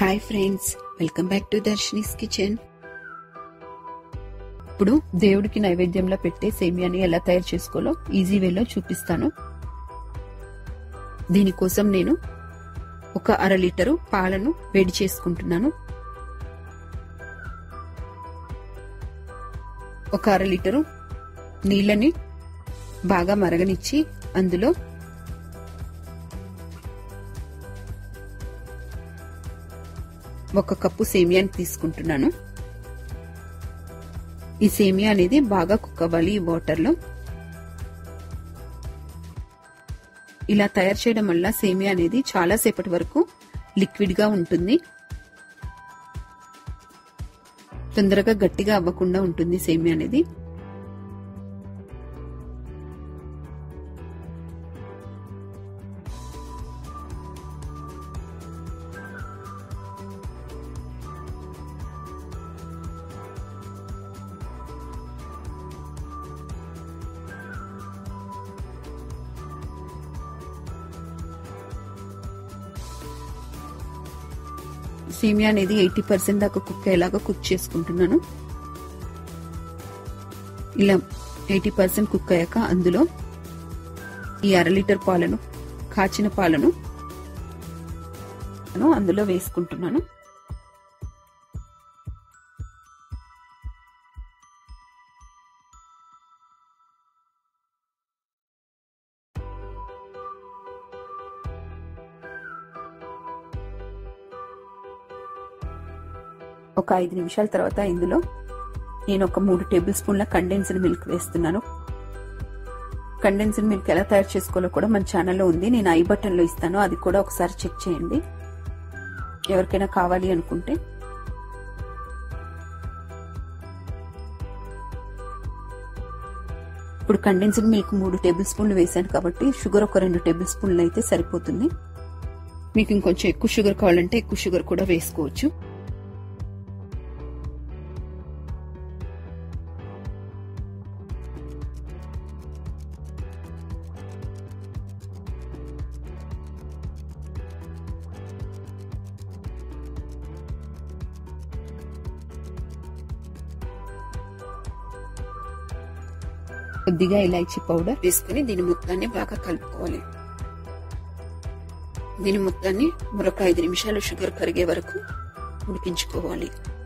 hi friends welcome back to Darshini's kitchen ఇప్పుడు దేవుడికి నైవేద్యంలో పెట్టే సేమియాని ఎలా తయారు చేసుకోవాలో ఈజీ వేలో చూపిస్తాను దీనికోసం నేను ఒక అర లీటరు పాలను వేడి చేసుకుంటున్నాను ఒక అర లీటరు నీళ్ళని బాగా మరగనిచ్చి అందులో ఒక కప్పు సేమియాని తీసుకుంటున్నాను ఈ సేమియా అనేది బాగా కుక్ అవ్వాలి ఈ వాటర్లో ఇలా తయారు చేయడం వల్ల సేమియా అనేది చాలా సేపటి వరకు లిక్విడ్ గా ఉంటుంది తొందరగా గట్టిగా అవ్వకుండా ఉంటుంది సేమియా అనేది సేమియా అనేది ఎయిటీ పర్సెంట్ దాకా కుక్ అయ్యేలాగా కుక్ చేసుకుంటున్నాను ఇలా ఎయిటీ పర్సెంట్ కుక్ అయ్యాక అందులో ఈ అర లీటర్ పాలను కాచిన పాలను అందులో వేసుకుంటున్నాను ఒక ఐదు నిమిషాల తర్వాత ఇందులో నేను ఒక మూడు టేబుల్ స్పూన్ల కండెన్స్డ్ మిల్క్ వేస్తున్నాను కండెన్స్డ్ మిల్క్ ఎలా తయారు చేసుకోవాలో కూడా మన ఛానల్లో ఉంది నేను ఐ బటన్లో ఇస్తాను అది కూడా ఒకసారి చెక్ చేయండి ఎవరికైనా కావాలి అనుకుంటే ఇప్పుడు కండెన్స్డ్ మిల్క్ మూడు టేబుల్ స్పూన్లు వేసాను కాబట్టి షుగర్ ఒక రెండు టేబుల్ స్పూన్లు అయితే సరిపోతుంది మీకు ఇంకొంచెం ఎక్కువ షుగర్ కావాలంటే ఎక్కువ షుగర్ కూడా వేసుకోవచ్చు కొద్దిగా ఇలాచీ పౌడర్ వేసుకుని దీని మొత్తాన్ని బాగా కలుపుకోవాలి దీని మొత్తాన్ని మరొక ఐదు నిమిషాలు షుగర్ కరిగే వరకు ఉడికించుకోవాలి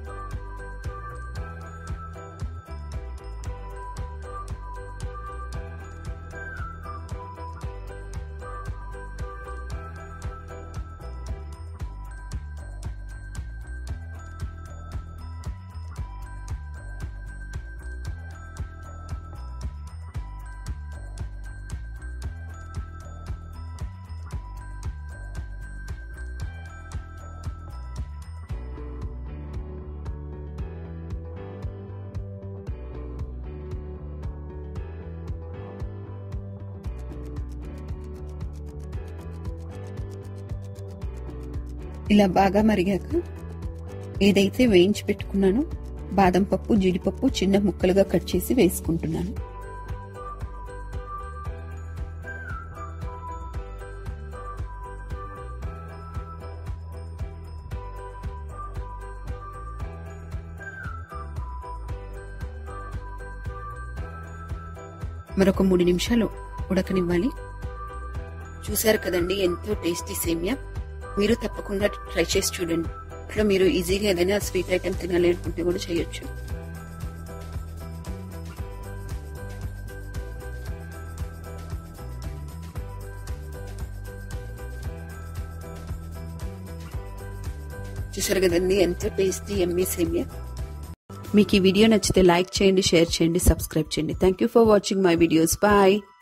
ఇలా బాగా మరిగాక ఏదైతే వేయించి పెట్టుకున్నానో బాదం పప్పు జీడిపప్పు చిన్న ముక్కలుగా కట్ చేసి వేసుకుంటున్నాను మరొక మూడు నిమిషాలు ఉడకనివ్వాలి చూశారు కదండి ఎంతో టేస్టీ సేమియా మీరు తప్పకుండా ట్రై చేసి చూడండి ఇట్లా మీరు ఈజీగా ఏదైనా స్వీట్ ఐటెం తినాలి అనుకుంటే కూడా చేయొచ్చు చూసారు కదండి ఎంతో టేస్టీ ఎమ్మీ సేమియా మీకు ఈ వీడియో నచ్చితే లైక్ చేయండి షేర్ చేయండి సబ్స్క్రైబ్ చేయండి thank you for watching my videos bye